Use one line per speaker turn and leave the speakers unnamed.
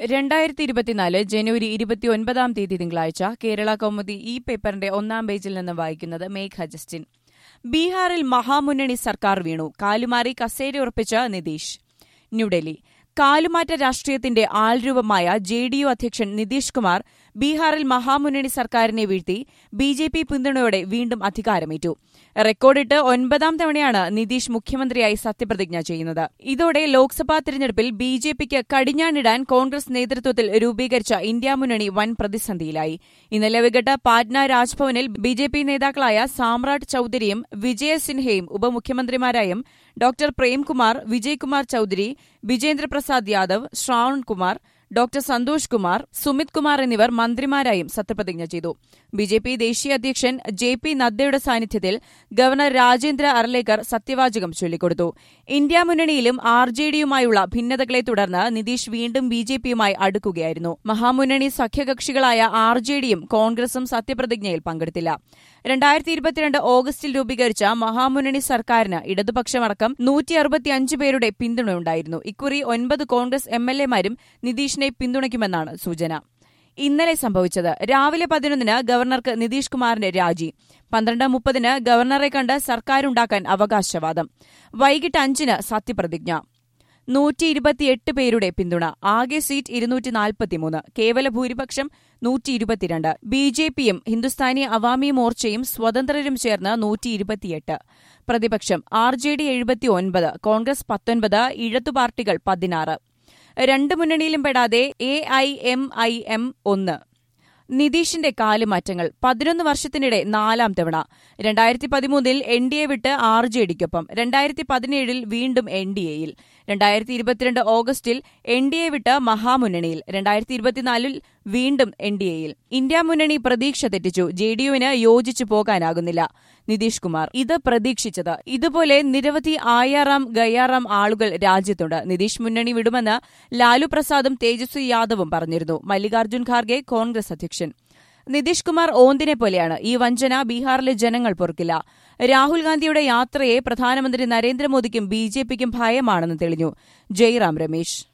രണ്ടായിരത്തി ഇരുപത്തിനാല് ജനുവരി ഇരുപത്തിയൊൻപതാം തീയതി തിങ്കളാഴ്ച കേരള കൗമുദി ഈ പേപ്പറിന്റെ ഒന്നാം പേജിൽ നിന്ന് വായിക്കുന്നത് മേഘ ജസ്റ്റിൻ ബീഹാറിൽ മഹാമുന്നണി സർക്കാർ വീണു കാലുമാറി കസേരയുറപ്പിച്ച നിതീഷ് ന്യൂഡൽഹി കാലുമാറ്റ രാഷ്ട്രീയത്തിന്റെ ആൾരൂപമായ ജെ ഡി യു അധ്യക്ഷൻ നിതീഷ് കുമാർ ബീഹാറിൽ മഹാമുന്നണി സർക്കാരിനെ വീഴ്ത്തി ബി ജെ പി പിന്തുണയോടെ വീണ്ടും അധികാരമേറ്റു റെക്കോർഡിട്ട് ഒൻപതാം തവണയാണ് നിതീഷ് മുഖ്യമന്ത്രിയായി സത്യപ്രതിജ്ഞ ചെയ്യുന്നത് ഇതോടെ ലോക്സഭാ തിരഞ്ഞെടുപ്പിൽ ബി ജെ പിക്ക് കടിഞ്ഞാണിടാൻ കോൺഗ്രസ് നേതൃത്വത്തിൽ രൂപീകരിച്ച ഇന്ത്യ മുന്നണി വൻ പ്രതിസന്ധിയിലായി ഇന്നലെ വൈകിട്ട് പാറ്റ്ന രാജ്ഭവനിൽ ബി ജെ പി നേതാക്കളായ സാമ്രാട്ട് ചൌധരിയും വിജയ സിൻഹയും ഉപമുഖ്യമന്ത്രിമാരായും ഡോക്ടർ പ്രേംകുമാർ വിജയ്കുമാർ ചൌധരി വിജേന്ദ്ര പ്രസാദ് യാദവ് ശ്രാവൺ കുമാർ ഡോക്ടർ സന്തോഷ് കുമാർ സുമിത് കുമാർ എന്നിവർ മന്ത്രിമാരായും സത്യപ്രതിജ്ഞ ചെയ്തു ബി ജെ പി ദേശീയ അധ്യക്ഷൻ ജെ പി നദ്ദയുടെ സാന്നിധ്യത്തിൽ ഗവർണർ രാജേന്ദ്ര അർലേക്കർ സത്യവാചകം ചൊല്ലിക്കൊടുത്തു ഇന്ത്യ മുന്നണിയിലും ആർ ജെ ഡിയുമായുള്ള ഭിന്നതകളെ തുടർന്ന് നിതീഷ് വീണ്ടും ബി ജെ പിയുമായി അടുക്കുകയായിരുന്നു മഹാമുന്നണി സഖ്യകക്ഷികളായ ആർ ജെ ഡിയും കോൺഗ്രസും സത്യപ്രതിജ്ഞയിൽ പങ്കെടുത്തില്ല രണ്ടായിരത്തി ഇരുപത്തിരണ്ട് ഓഗസ്റ്റിൽ രൂപീകരിച്ച മഹാമുന്നണി സർക്കാരിന് ഇടതുപക്ഷമടക്കം നൂറ്റി അറുപത്തിയഞ്ച് പേരുടെ പിന്തുണയുണ്ടായിരുന്നു ഇക്കുറി ഒൻപത് കോൺഗ്രസ് എം എൽ എമാരും നിതീഷിനെ പിന്തുണയ്ക്കുമെന്നാണ് സൂചന ഇന്നലെ സംഭവിച്ചത് രാവിലെ പതിനൊന്നിന് ഗവർണർക്ക് നിതീഷ് കുമാറിന്റെ രാജി പന്ത്രണ്ട് മുപ്പതിന് ഗവർണറെ കണ്ട് സർക്കാരുണ്ടാക്കാൻ അവകാശവാദം വൈകിട്ട് അഞ്ചിന് സത്യപ്രതിജ്ഞ നൂറ്റി ഇരുപത്തിയെട്ട് പേരുടെ പിന്തുണ ആകെ സീറ്റ് ഇരുന്നൂറ്റി നാൽപ്പത്തിമൂന്ന് കേവല ഭൂരിപക്ഷം നൂറ്റി ഇരുപത്തിരണ്ട് ബി ജെ പിയും ഹിന്ദുസ്ഥാനി അവാമി മോർച്ചയും സ്വതന്ത്രരും ചേർന്ന് നൂറ്റി ഇരുപത്തിയെട്ട് പ്രതിപക്ഷം ആർ ജെ ഡി എഴുപത്തിയൊൻപത് കോൺഗ്രസ് പത്തൊൻപത് ഇഴത്തു പാർട്ടികൾ പതിനാറ് രണ്ട് മുന്നണിയിലും പെടാതെ A I M I M ഒന്ന് നിതീഷിന്റെ കാലുമാറ്റങ്ങൾ പതിനൊന്ന് വർഷത്തിനിടെ നാലാം തവണ രണ്ടായിരത്തി പതിമൂന്നിൽ എൻ ഡി എ വിട്ട് ആർ ജെ ഡിക്കൊപ്പം രണ്ടായിരത്തി പതിനേഴിൽ വീണ്ടും എൻ ഡി എയിൽ രണ്ടായിരത്തി ഇരുപത്തിരണ്ട് ഓഗസ്റ്റിൽ എൻ ഡി എ വിട്ട് മഹാമുന്നണിയിൽ രണ്ടായിരത്തി ഇരുപത്തിനാലിൽ വീണ്ടും എൻ ഡി എയിൽ ഇന്ത്യ മുന്നണി പ്രതീക്ഷ തെറ്റിച്ചു ജെ ഡി യുവിന് യോജിച്ചു പോകാനാകുന്നില്ല നിതീഷ് കുമാർ ഇത് പ്രതീക്ഷിച്ചത് ഇതുപോലെ നിരവധി ആയാറാം ഗയാറാം ആളുകൾ രാജ്യത്തുണ്ട് നിതീഷ് മുന്നണി വിടുമെന്ന് ലാലു പ്രസാദും തേജസ്വി യാദവും പറഞ്ഞിരുന്നു മല്ലികാർജ്ജുൻ ഖാർഗെ കോൺഗ്രസ് അധ്യക്ഷൻ നിതീഷ് കുമാർ ഓന്തിനെ പോലെയാണ് ഈ വഞ്ചന ബീഹാറിലെ ജനങ്ങൾ പൊറുക്കില്ല രാഹുൽ ഗാന്ധിയുടെ യാത്രയെ പ്രധാനമന്ത്രി നരേന്ദ്രമോദിക്കും ബി ജെ പിക്കും ഭയമാണെന്ന് തെളിഞ്ഞു ജയ്റാം രമേശ്